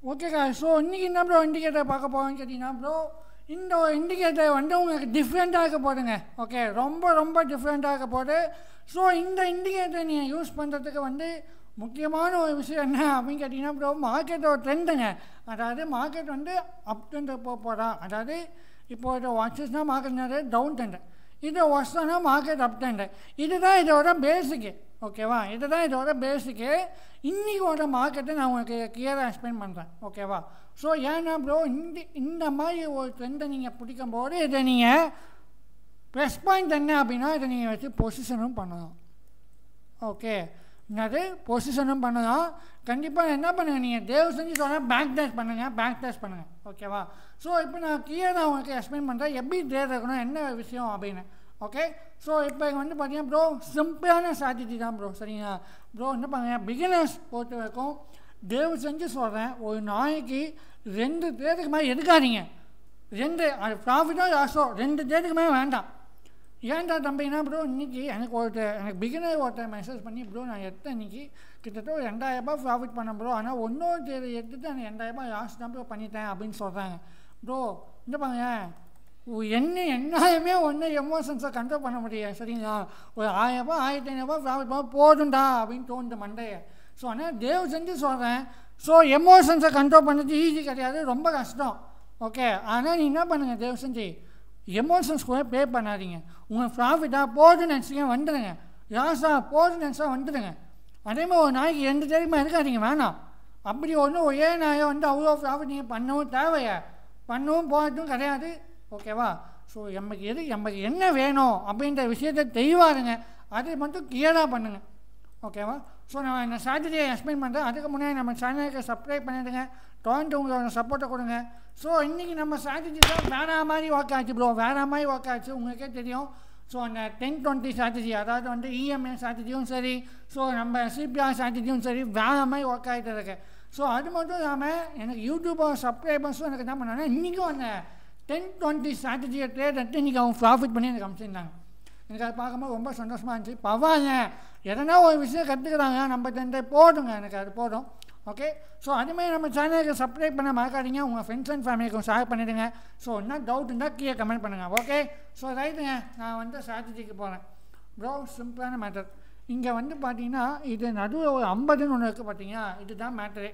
ஓகேக்கா ஸோ இன்றைக்கி என்ன ப்ரோ இண்டிகேட்டர் பார்க்க போகிறோம்னு கேட்டிங்கன்னா ப்ரோ இந்த ஒரு இண்டிகேட்டர் வந்து உங்களுக்கு டிஃப்ரெண்ட்டாக இருக்க போதுங்க ஓகே ரொம்ப ரொம்ப டிஃப்ரெண்ட்டாக இருக்க போகுது ஸோ இந்த இண்டிகேட்டர் நீங்கள் யூஸ் பண்ணுறதுக்கு வந்து முக்கியமான ஒரு விஷயம் என்ன அப்படின்னு கேட்டிங்கன்னா ப்ரோ மார்க்கெட்டோட ட்ரெண்டுங்க அதாவது மார்க்கெட் வந்து அப் ட்ரெண்ட் போக போகிறா அதாவது இப்போ இது வாட்சஸ்னால் மார்க்கெட் நிறைய டவுன் ட்ரெண்டு இது ஒர்ஸ்னா மார்க்கெட் அப் ட்ரெண்டு இதுதான் இதோட பேசிக்கு ஓகேவா இதுதான் இதோட பேசிக்கு இன்றைக்கோட மார்க்கெட்டை நான் உங்களுக்கு கிளியராக எக்ஸ்பிளைன் பண்ணுறேன் ஓகேவா ஸோ ஏன்னா ப்ரோ இந்த இந்த மாதிரி ஒரு ட்ரெண்டை நீங்கள் பிடிக்கும் போது இதை நீங்கள் ப்ளஸ் பாயிண்ட் என்ன அப்படின்னா இதை நீங்கள் வச்சு பொசிஷனும் பண்ணலாம் ஓகே என்னது பொசிஷனும் பண்ணலாம் கண்டிப்பாக என்ன பண்ணுங்கள் நீங்கள் தேவ் செஞ்சு சொன்னால் பேக் டேஷ் பண்ணுங்கள் பேக் டேஷ் பண்ணுங்கள் ஓகேவா ஸோ இப்போ நான் கிளியராக உங்களுக்கு எக்ஸ்பிளைன் பண்ணுறேன் எப்படி தேர் இருக்கணும் என்ன விஷயம் அப்படின்னு ஓகே ஸோ இப்போ வந்து பார்த்தீங்கன்னா ப்ரோ சிம்பிளான ஸ்ட்ராட்டஜி தான் ப்ரோ சரிங்களா ப்ரோ என்ன பண்ணுங்க பிகினர்ஸ் பொறுத்த வரைக்கும் தேவ் செஞ்சு சொல்கிறேன் ஒரு நாளைக்கு ரெண்டு தேருக்கு மேலே எடுக்காதீங்க ரெண்டு அது ப்ராஃபிட்டோ லாஸோ ரெண்டு தேருக்கு மேலே வேண்டாம் ஏன்டா தம்பினா ப்ரோ இன்றைக்கி எனக்கு ஒருத்தர் எனக்கு பிகினர் ஒருத்தர் மெசேஜ் பண்ணி ப்ரோ நான் எடுத்த இன்றைக்கி கிட்டத்தட்ட ஒரு ரெண்டாயிரரூபா ப்ராஃபிட் பண்ணேன் ப்ரோ ஆனால் ஒன்றொரு தேதி எடுத்துட்டு அந்த ரெண்டாயிரரூபா லாஸ் தான் ப்ரோ பண்ணிட்டேன் அப்படின்னு சொல்கிறாங்க ப்ரோ இந்த பாருங்க என்ன என்னாலுமே ஒன்றும் எமோஷன்ஸை கண்ட்ரோல் பண்ண முடியாது சரிங்களா ஒரு ஆயிரரூபா ஆயிரத்தி ஐநூறுபா ப்ராஃபிட் பண்ண போதும்டா அப்படின்னு தோணுது மண்டையை ஸோ ஆனால் தேவ் செஞ்சு சொல்கிறேன் ஸோ எமோஷன்ஸை கண்ட்ரோல் பண்ணுறது ஈஸி கிடையாது ரொம்ப கஷ்டம் ஓகே ஆனால் நீ என்ன பண்ணுங்கள் தேவ் செஞ்சு எமோஷன்ஸ் கூட பே பண்ணாதீங்க உங்கள் ப்ராஃபிட்டாக போதுன்னு நினச்சிங்க வந்துடுங்க லாஸாக போதுன்னு நினச்சா வந்துடுங்க அதே மாதிரி ஒரு நாளைக்கு ரெண்டு தேதிமா இருக்காதீங்க வேணாம் அப்படி ஒன்றும் ஒரே நாயை வந்து அவ்வளோ ப்ராஃபிட் நீங்கள் பண்ணவும் தேவையா பண்ணவும் போகிறதும் கிடையாது ஓகேவா ஸோ நமக்கு எது நமக்கு என்ன வேணும் அப்படின்ற விஷயத்தை தெளிவாருங்க அதை மட்டும் கிளியராக பண்ணுங்கள் ஓகேவா ஸோ நான் இந்த ஸ்ட்ராட்டஜியை எக்ஸ்பிளைன் பண்ணுறேன் அதுக்கு முன்னாடி நம்ம சேனலுக்கு சப்ஸ்கிரைப் பண்ணிவிடுங்க தொடர்ந்து உங்களோட சப்போர்ட்டை கொடுங்க ஸோ இன்றைக்கி நம்ம ஸ்ட்ராட்டஜி தான் வேறு மாதிரி ஒர்க் ஆச்சு ப்ரோ வேறு மாதிரி ஒர்க் ஆச்சு உங்களுக்கே தெரியும் ஸோ அந்த டென் டுவெண்ட்டி ஸ்ட்ராட்டஜி அதாவது வந்து இஎம்ஐ ஸ்ட்ராட்டஜியும் சரி ஸோ நம்ம சிபிஆர் ஸ்ட்ராட்டஜியும் சரி வேறு மாதிரி ஒர்க் ஆகிட்டு இருக்கு ஸோ அது மட்டும் இல்லாமல் எனக்கு யூடியூபர் சப்ஸ்கிரைபர்ஸும் எனக்கு என்ன பண்ணாங்கன்னா இன்றைக்கும் அந்த டென் டுவெண்ட்டி ஸ்ட்ராட்டஜியை ட்ரேட் எடுத்து இன்றைக்கி அவங்க ப்ராஃபிட் பண்ணி எனக்கு அனுப்பிச்சிருந்தாங்க எனக்கு அதை பார்க்கும்போது ரொம்ப சந்தோஷமாக இருந்துச்சு பரவாயில்ல எதனா ஒரு விஷயம் கற்றுக்குறாங்க நம்ம தண்டை போதுங்க எனக்கு அது போதும் ஓகே ஸோ அதுமாதிரி நம்ம சேனலுக்கு சப்ஸ்கிரைப் பண்ண மறக்காதீங்க உங்கள் ஃப்ரெண்ட்ஸ் அண்ட் ஃபேமிலிக்கும் ஷேர் பண்ணிவிடுங்க ஸோ என்ன டவுட் இருந்தால் கீழே கமெண்ட் பண்ணுங்கள் ஓகே ஸோ ரைட்டுங்க நான் வந்து ஸ்ட்ராட்டஜிக்கு போகிறேன் ப்ரோ சிம்பிளான மேட்டர் இங்கே வந்து பார்த்தீங்கன்னா இது நடுவில் ஒரு ஐம்பதுன்னு ஒன்று இருக்குது பார்த்தீங்கன்னா இதுதான் மேட்டரே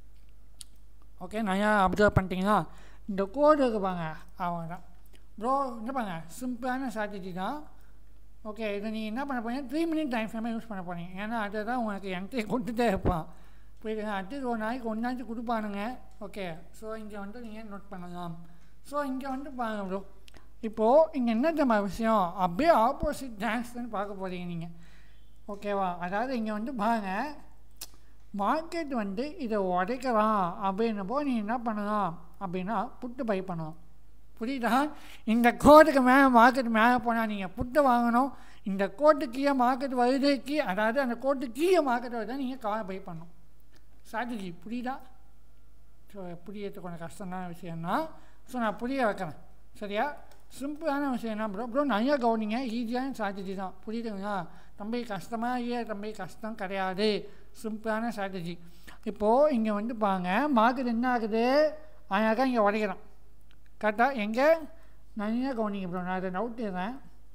ஓகே நான் ஏன் அப்சர்வ் பண்ணிட்டீங்களா இந்த கோடு இருக்கு பாங்க அவங்க தான் ப்ரோ என்ன பாங்க சிம்பிளான ஸ்ட்ராட்டஜி தான் ஓகே இதை நீங்கள் என்ன பண்ண போறீங்க த்ரீ மினிட் டைம் ஃப்ரேமே யூஸ் பண்ண போகிறீங்க ஏன்னா அதை தான் உங்களுக்கு என்ட்ரி கொடுத்துட்டே இருப்பான் புரியுதுங்க அடுத்தது ஒரு நாளைக்கு ஒன்றாச்சும் கொடுப்பானுங்க ஓகே ஸோ இங்கே வந்து நீங்கள் நோட் பண்ணலாம் ஸோ இங்கே வந்து பாருங்க ப்ரோ இப்போது இங்கே என்ன தெரியுமா விஷயம் அப்படியே ஆப்போசிட் டான்ஸ்ன்னு பார்க்க போகிறீங்க நீங்கள் ஓகேவா அதாவது இங்கே வந்து பாருங்கள் மார்க்கெட் வந்து இதை உடைக்கலாம் அப்படின்னப்போ நீ என்ன பண்ணலாம் அப்படின்னா புட்டு பை பண்ணலாம் புரியுதா இந்த கோட்டுக்கு மேலே மார்க்கெட் மேலே போனால் நீங்கள் புட்டு வாங்கணும் இந்த கோட்டு கீழே மார்க்கெட் வருது கீ அதாவது அந்த கோட்டு கீழே மார்க்கெட் வருதா நீங்கள் காரை பை பண்ணணும் ஸ்ட்ராட்டஜி புரியுதா ஸோ புரியறது கொஞ்சம் கஷ்டமான விஷயம்னா ஸோ நான் புரிய வைக்கிறேன் சரியா சிம்பிளான விஷயம் என்ன ப்ரோ ப்ரோ நிறையா கவனிங்க ஈஸியான ஸ்ட்ராட்டஜி தான் புரியுதுங்களா தம்பி கஷ்டமாக இல்லை தம்பி கஷ்டம் கிடையாது சிம்பிளான ஸ்ட்ராட்டஜி இப்போது இங்கே வந்து பாருங்க மார்க்கெட் என்ன ஆகுது அழகாக இங்கே உடைக்கிறோம் கரெக்டாக எங்கே நிறையா கவனிங்க ப்ரோ நான் அதை நவுட்டிடுறேன்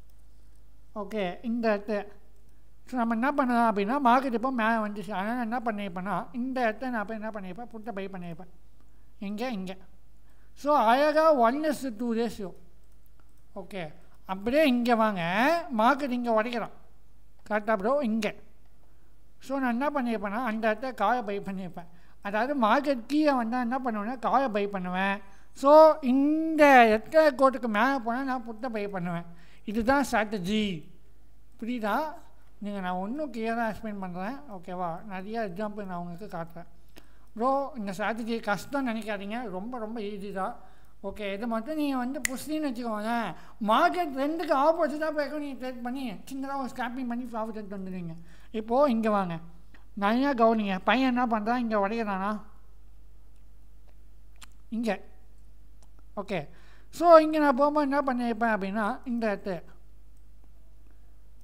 ஓகே இந்த இடத்த ஸோ நம்ம என்ன பண்ணலாம் அப்படின்னா மார்க்கெட் இப்போ மேலே வந்துச்சு அதனால் என்ன பண்ணியிருப்பேன்னா இந்த இடத்த நான் போய் என்ன பண்ணியிருப்பேன் புட்டை பை பண்ணியிருப்பேன் இங்கே இங்கே ஸோ அழகாக one is to ratio okay அப்படியே இங்கே வாங்க மார்க்கெட் இங்கே உடைக்கிறோம் கரெக்டாக ப்ரோ இங்கே ஸோ நான் என்ன பண்ணியிருப்பேன்னா அந்த இடத்த காயை பை பண்ணியிருப்பேன் அதாவது மார்க்கெட் கீழே வந்தால் என்ன பண்ணுவேன்னா காயை பை பண்ணுவேன் ஸோ இந்த எத்தனை கோட்டுக்கு மேலே போனால் நான் புட்டை பை பண்ணுவேன் இதுதான் ஸ்ட்ராட்டஜி புரியுதா நீங்கள் நான் ஒன்றும் கிளியராக எக்ஸ்பிளைன் பண்ணுறேன் ஓகேவா நிறைய எக்ஸாம்பிள் நான் உங்களுக்கு காட்டுறேன் ப்ரோ இந்த ஸ்ட்ராட்டஜி கஷ்டம் நினைக்காதீங்க ரொம்ப ரொம்ப ஈஸி தான் ஓகே இது மட்டும் நீங்கள் வந்து புஷ்டின்னு வச்சுக்கோங்க மார்க்கெட் ரெண்டுக்கு ஆப்போசிட்டாக போய்க்கும் நீங்கள் ட்ரேட் பண்ணி சின்னதாக ஒரு ஸ்கேப்பிங் பண்ணி ப்ராஃபிட் எடுத்து வந்துடுவீங்க இப்போது இங்கே வாங்க நிறையா கவனிங்க பையன் என்ன பண்ணுறான் இங்கே உடைக்கிறானா இங்கே ஓகே ஸோ இங்கே நான் போகும்போது என்ன பண்ணியிருப்பேன் அப்படின்னா இந்த இடத்து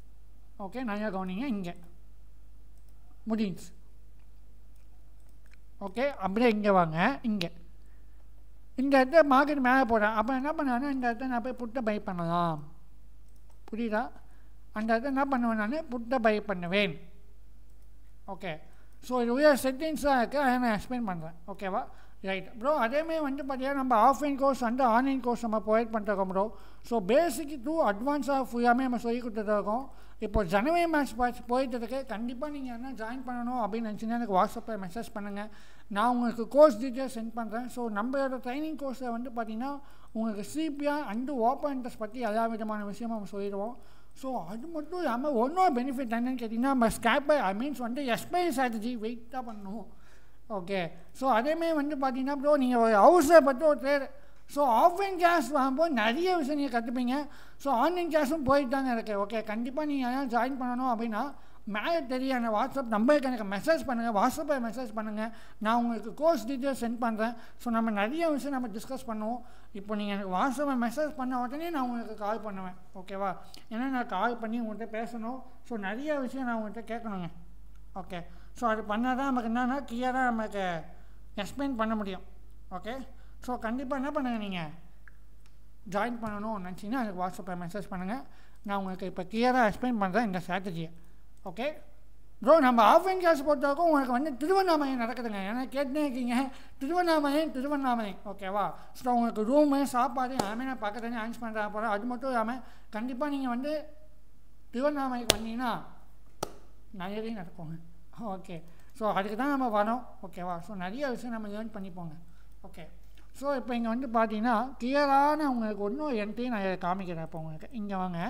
ஓகே நிறையா கவனிங்க இங்கே முடிஞ்சு ஓகே அப்படியே இங்கே வாங்க இங்கே இந்த இடத்த மார்க்கெட் மேலே போகிறேன் அப்போ என்ன பண்ணுவேன்னா இந்த இடத்த நான் போய் புட்டை பை பண்ணலாம் புரியுதா அந்த இடத்த என்ன பண்ணுவேன் நான் புட்டை பை பண்ணுவேன் ஓகே ஸோ இது உயர் செட்டிங்ஸாக இருக்குது அதை நான் எக்ஸ்பிளைன் பண்ணுறேன் ஓகேவா ரைட் ப்ரோ அதேமாதிரி வந்து பார்த்தீங்கன்னா நம்ம ஆஃப்லைன் கோர்ஸ் வந்து ஆன்லைன் கோர்ஸ் நம்ம ப்ரொவைட் பண்ணிருக்கோம் ப்ரோ ஸோ பேசிக் டூ அட்வான்ஸாக ஃபுல்லாமே நம்ம சொல்லி கொடுத்துருக்கோம் இப்போ ஜனவரி மேட்ச் பேட்ச் போயிட்டு இருக்கு கண்டிப்பாக நீங்கள் என்ன ஜாயின் பண்ணணும் அப்படின்னு நினச்சிங்கன்னா எனக்கு வாட்ஸ்அப்பில் மெசேஜ் பண்ணுங்கள் நான் உங்களுக்கு கோர்ஸ் டீட்டெயில்ஸ் சென்ட் பண்ணுறேன் ஸோ நம்மளோட ட்ரைனிங் கோர்ஸில் வந்து பார்த்தீங்கன்னா உங்களுக்கு சிபிஆர் அண்டு ஓப்பன் இன்ட்ரெஸ்ட் பற்றி எல்லா விதமான விஷயமும் நம்ம சொல்லிடுவோம் ஸோ அது மட்டும் இல்லாமல் ஒன்றும் பெனிஃபிட் என்னன்னு கேட்டிங்கன்னா நம்ம ஸ்கேப்பை ஐ மீன்ஸ் வந்து எஸ்பிஐ ஸ்ட்ராட்டஜி வெயிட் தான் பண்ணணும் ஓகே ஸோ அதேமாதிரி வந்து பார்த்தீங்கன்னா ப்ரோ நீங்கள் ஒரு ஹவுஸை பற்றி ஒரு ட்ரேட் ஸோ ஆஃப்லைன் கிளாஸ் வாங்கும்போது நிறைய விஷயம் நீங்கள் கற்றுப்பீங்க ஸோ ஆன்லைன் கிளாஸும் போயிட்டு தாங்க இருக்கு ஓகே கண்டிப்பாக நீங்கள் எல்லாம் ஜாயின் பண்ணணும் அப்படின்னா மேலே தெரிய அந்த வாட்ஸ்அப் நம்பருக்கு எனக்கு மெசேஜ் பண்ணுங்கள் வாட்ஸ்அப்பில் மெசேஜ் பண்ணுங்கள் நான் உங்களுக்கு கோர்ஸ் டீட்டெயில்ஸ் சென்ட் பண்ணுறேன் ஸோ நம்ம நிறைய விஷயம் நம்ம டிஸ்கஸ் பண்ணுவோம் இப்போ நீங்கள் எனக்கு வாட்ஸ்அப்பில் மெசேஜ் பண்ண உடனே நான் உங்களுக்கு கால் பண்ணுவேன் ஓகேவா ஏன்னா நான் கால் பண்ணி உங்கள்கிட்ட பேசணும் ஸோ நிறைய விஷயம் நான் உங்கள்கிட்ட கேட்கணுங்க ஓகே ஸோ அது பண்ணால் தான் நமக்கு என்னன்னா கிளியராக நமக்கு எக்ஸ்பிளைன் பண்ண முடியும் ஓகே ஸோ கண்டிப்பாக என்ன பண்ணுங்கள் நீங்கள் ஜாயின் பண்ணணும் நினச்சிங்கன்னா எனக்கு வாட்ஸ்அப்பில் மெசேஜ் பண்ணுங்கள் நான் உங்களுக்கு இப்போ கிளியராக எக்ஸ்பிளைன் பண்ணுறேன் இந்த ஸ்ட்ராட்டஜியை ஓகே ப்ரோ நம்ம ஆஃப்லைன் கிளாஸ் பொறுத்தவரைக்கும் உங்களுக்கு வந்து திருவண்ணாமலை நடக்குதுங்க ஏன்னா கேட்டுனே இருக்கீங்க திருவண்ணாமலை திருவண்ணாமலை ஓகேவா ஸோ உங்களுக்கு ரூமு சாப்பாடு எல்லாமே நான் பக்கத்துலேயே அரேஞ்ச் பண்ணுறா போகிறேன் அது மட்டும் இல்லாமல் கண்டிப்பாக நீங்கள் வந்து திருவண்ணாமலைக்கு வந்தீங்கன்னா நிறையவே நடக்குங்க ஓகே ஸோ அதுக்கு தான் நம்ம வரோம் ஓகேவா ஸோ நிறைய விஷயம் நம்ம லேர்ன் பண்ணிப்போங்க ஓகே ஸோ இப்போ இங்கே வந்து பார்த்தீங்கன்னா கிளியரான உங்களுக்கு ஒன்றும் என்ட்டையும் நான் காமிக்கிறேன் இப்போ உங்களுக்கு இங்கே வாங்க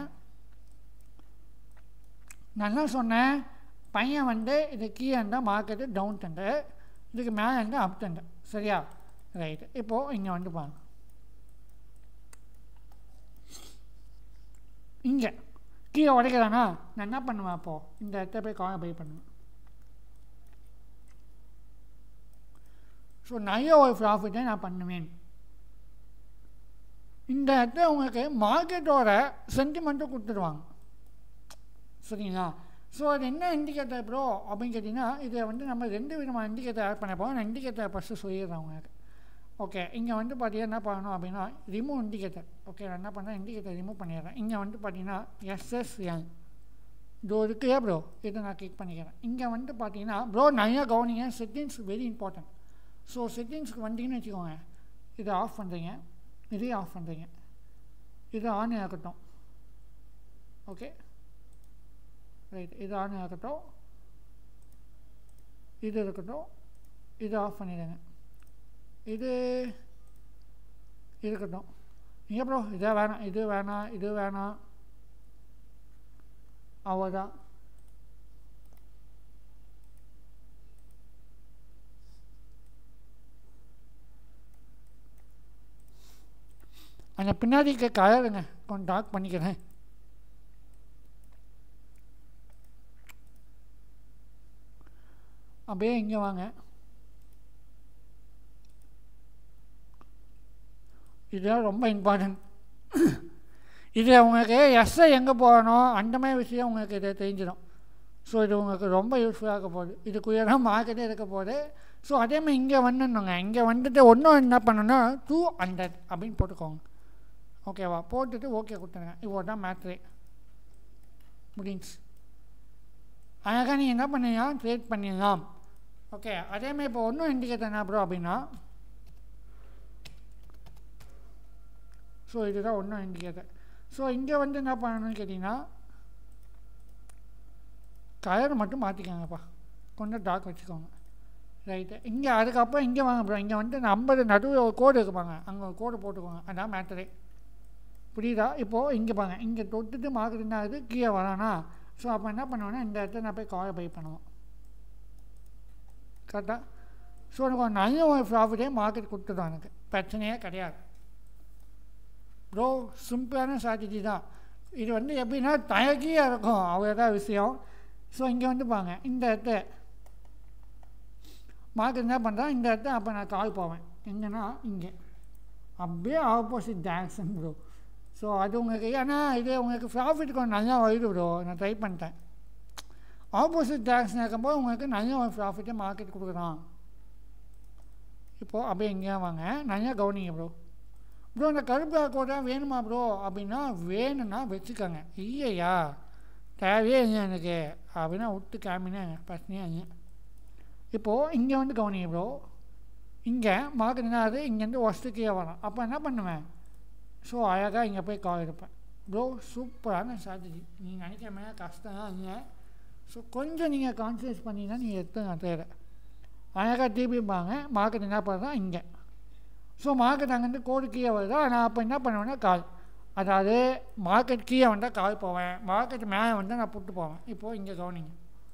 நான் என்ன சொன்னேன் பையன் வந்து இது கீழே இருந்தால் மார்க்கெட்டு டவுன் டெண்டு இதுக்கு மேலே இருந்தால் அப் டெண்டு சரியா ரைட்டு இப்போது இங்கே வந்து பாருங்க இங்கே கீழே உடைக்கிறானா நான் என்ன பண்ணுவேன் அப்போது இந்த இடத்த போய் காலை பை பண்ணுவேன் ஸோ நிறைய ஒரு ப்ராஃபிட்டை நான் பண்ணுவேன் இந்த இடத்துல உங்களுக்கு மார்க்கெட்டோட சென்டிமெண்ட்டும் கொடுத்துருவாங்க சரிங்களா ஸோ அது என்ன இண்டிகேட்டர் ப்ரோ அப்படின்னு கேட்டிங்கன்னா இதை வந்து நம்ம ரெண்டு விதமான இண்டிகேட்டர் ஆட் பண்ண போகிறோம் நான் இண்டிகேட்டர் ஃபஸ்ட்டு சொல்லிடுறேன் உங்களுக்கு ஓகே இங்கே வந்து பார்த்தீங்கன்னா என்ன பண்ணணும் அப்படின்னா ரிமூவ் இண்டிகேட்டர் ஓகே நான் என்ன பண்ணுறேன் இண்டிகேட்டர் ரிமூவ் பண்ணிடுறேன் இங்கே வந்து பார்த்தீங்கன்னா எஸ்எஸ்எல் இதோ இருக்குல்ல ப்ரோ இதை நான் கிளிக் பண்ணிக்கிறேன் இங்கே வந்து பார்த்தீங்கன்னா ப்ரோ நிறையா கவனிங்க செட்டிங்ஸ் வெரி இம்பார்ட்டன்ட் ஸோ செட்டிங்ஸ்க்கு வந்தீங்கன்னு வச்சுக்கோங்க இதை ஆஃப் பண்ணுறீங்க இதையும் ஆஃப் பண்ணுறீங்க இது ஆன் ஆகட்டும் ஓகே ரைட் இது ஆன் ஆகட்டும் இது இருக்கட்டும் இது ஆஃப் பண்ணிடுங்க இது இருக்கட்டும் இங்கே ப்ரோ இதை வேணாம் இது வேணாம் இது வேணாம் அவ்வளோதான் அந்த பின்னாடி இருக்க கலருங்க கொஞ்சம் டார்க் பண்ணிக்கிறேன் அப்படியே இங்கே வாங்க இதுதான் ரொம்ப இம்பார்ட்டன்ட் இது உங்களுக்கு எஸ்ஸை எங்கே போகணும் அந்த மாதிரி விஷயம் உங்களுக்கு இதை தெரிஞ்சிடும் ஸோ இது உங்களுக்கு ரொம்ப யூஸ்ஃபுல்லாக இருக்க போகுது இதுக்குள்ளே தான் மார்க்கெட்டே இருக்க போகுது ஸோ அதேமாதிரி இங்கே வந்துடணுங்க இங்கே வந்துட்டு ஒன்றும் என்ன பண்ணணும்னா டூ ஹண்ட்ரட் அப்படின்னு போட்டுக்கோங்க ஓகேவா போட்டுட்டு ஓகே கொடுத்துருங்க இவ்வளோ தான் மேட்ரு முடிஞ்சு அழகாக நீங்கள் என்ன பண்ணீங்கன்னா ட்ரேட் பண்ணிடலாம் ஓகே அதேமாதிரி இப்போ ஒன்றும் இண்டிகேட்டர் என்ன ப்ரோ அப்படின்னா ஸோ இதுதான் ஒன்றும் இண்டிகேட்டர் ஸோ இங்கே வந்து என்ன பண்ணணும்னு கேட்டிங்கன்னா கலர் மட்டும் மாற்றிக்கோங்கப்பா கொஞ்சம் டார்க் வச்சுக்கோங்க ரைட்டு இங்கே அதுக்கப்புறம் இங்கே வாங்க ப்ரோ இங்கே வந்து ஐம்பது நடுவில் ஒரு கோடு இருக்குப்பாங்க அங்கே ஒரு கோடு போட்டுக்கோங்க அதான் மேட்டரே புரியுதா இப்போது இங்கே பாங்க இங்கே தொட்டுட்டு மார்க்கெட் என்ன ஆகுது கீழே வரானா ஸோ அப்போ என்ன பண்ணுவேன்னா இந்த இடத்துல நான் போய் காலை பை பண்ணுவோம் கரெக்டாக ஸோ எனக்கு ஒரு நல்ல ஒரு ப்ராஃபிட்டே மார்க்கெட் கொடுத்துடும் எனக்கு பிரச்சனையே கிடையாது ப்ரோ சிம்பிளான ஸ்ட்ராட்டஜி தான் இது வந்து எப்படின்னா தயக்கியாக இருக்கும் அவ்வளோதான் விஷயம் ஸோ இங்கே வந்து பாங்க இந்த இடத்த மார்க்கெட் என்ன பண்ணுறேன் இந்த இடத்த அப்போ நான் கால் போவேன் எங்கன்னா இங்கே அப்படியே ஆப்போசிட் டேரக்ஷன் ப்ரோ ஸோ அது உங்களுக்கு ஏன்னா இது உங்களுக்கு ப்ராஃபிட் கொஞ்சம் நல்லா வருது ப்ரோ நான் ட்ரை பண்ணிட்டேன் ஆப்போசிட் டேரக்ஷன் இருக்கும்போது உங்களுக்கு நல்ல ஒரு ப்ராஃபிட்டை மார்க்கெட் கொடுக்குறான் இப்போது அப்படியே எங்கேயா வாங்க நிறையா கவனிங்க ப்ரோ ப்ரோ இந்த கருப்பு கலர் கோட்டை வேணுமா ப்ரோ அப்படின்னா வேணும்னா வச்சுக்கோங்க இல்லையா தேவையே இல்லை எனக்கு அப்படின்னா விட்டு காமினாங்க பிரச்சனையே இல்லை இப்போது இங்கே வந்து கவனிங்க ப்ரோ இங்கே மார்க் என்னது இங்கேருந்து ஒஸ்ட்டு கீழே வரும் அப்போ என்ன பண்ணுவேன் ஸோ அழகாக இங்கே போய் கால் எடுப்பேன் ப்ரோ சூப்பரான ஸ்ட்ராட்டஜி நீங்கள் நினைக்கிற மாதிரி கஷ்டம் தான் இல்லை ஸோ கொஞ்சம் நீங்கள் கான்சன்ட்ரேட் பண்ணிங்கன்னா நீங்கள் எடுத்துங்க தேவை அழகாக திருப்பிப்பாங்க மார்க்கெட் என்ன பண்ணுறா இங்கே ஸோ மார்க்கெட் அங்கேருந்து கோடு கீழே வருதா நான் அப்போ என்ன பண்ணுவேன்னா கால் அதாவது மார்க்கெட் கீழே வந்தால் கால் போவேன் மார்க்கெட் மேலே வந்தால் நான் புட்டு போவேன் இப்போது இங்கே கவனிங்க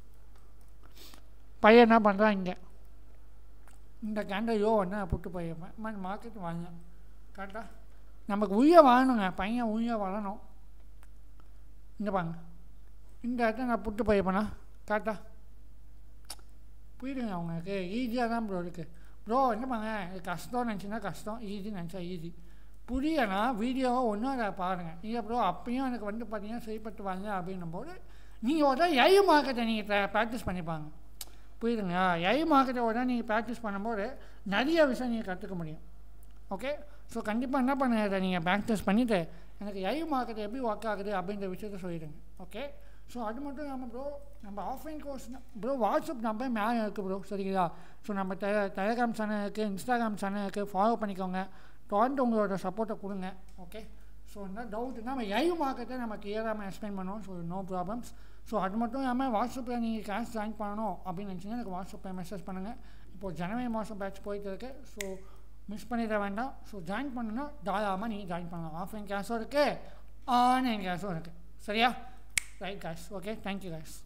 பையன் என்ன பண்ணுறான் இங்கே இந்த கேண்டல் யோ வந்து நான் புட்டு போயிருப்பேன் மார்க்கெட் வாங்க கரெக்டாக நமக்கு உய வாழணுங்க பையன் உய வளரணும் இந்த பாருங்க இந்த இடத்த நான் புட்டு போயிருப்பேனா கரெக்டாக புரியுதுங்க அவங்களுக்கு ஈஸியாக தான் ப்ரோ இருக்குது ப்ரோ என்ன பாங்க இது கஷ்டம் நினச்சின்னா கஷ்டம் ஈஸி நினச்சா ஈஸி புரியனா வீடியோவை ஒன்றும் அதை பாருங்கள் இல்லை ப்ரோ அப்பயும் எனக்கு வந்து பார்த்தீங்கன்னா சரிப்பட்டு வாங்க அப்படின்னும் போது நீங்கள் ஒரு எை மார்க்கெட்டை நீங்கள் ப்ராக்டிஸ் பண்ணிப்பாங்க புரியுதுங்களா எை மார்க்கெட்டை ஒரு நீங்கள் ப்ராக்டிஸ் பண்ணும்போது நிறைய விஷயம் நீங்கள் கற்றுக்க முடியும் ஓகே ஸோ கண்டிப்பாக என்ன பண்ணுங்க அதை நீங்கள் ப்ராக்டிஸ் பண்ணிவிட்டு எனக்கு எை மார்க்கெட் எப்படி ஒர்க் ஆகுது அப்படின்ற விஷயத்த சொல்லிடுங்க ஓகே ஸோ அது மட்டும் இல்லாமல் ப்ரோ நம்ம offline course bro WhatsApp number மேலே இருக்குது ப்ரோ சரிங்களா ஸோ நம்ம டெ டெலகிராம் சேனல் இருக்குது இன்ஸ்டாகிராம் சேனல் இருக்குது ஃபாலோ பண்ணிக்கோங்க தொடர்ந்து உங்களோட சப்போர்ட்டை கொடுங்க ஓகே ஸோ இந்த டவுட்னா நம்ம எய் மார்க்கெட்டை நம்ம கிளியராக எக்ஸ்பிளைன் பண்ணுவோம் ஸோ நோ ப்ராப்ளம்ஸ் ஸோ அது மட்டும் இல்லாமல் வாட்ஸ்அப்பில் நீங்கள் கிளாஸ் ஜாயின் பண்ணணும் அப்படின்னு நினச்சிங்கன்னா எனக்கு வாட்ஸ்அப்பில் மெசேஜ் பண்ணுங்கள் இப்போது ஜனவரி மாதம் பேட்ச் போயிட்டு இருக்கு ஸோ மிஸ் பண்ணிட வேண்டாம் ஸோ ஜாயின் பண்ணணும்னா தாராளமாக நீங்கள் ஜாயின் பண்ணலாம் ஆஃப்லைன் கிளாஸும் இருக்குது ஆன்லைன் கிளாஸும் இருக்குது சரியா right guys okay thank you guys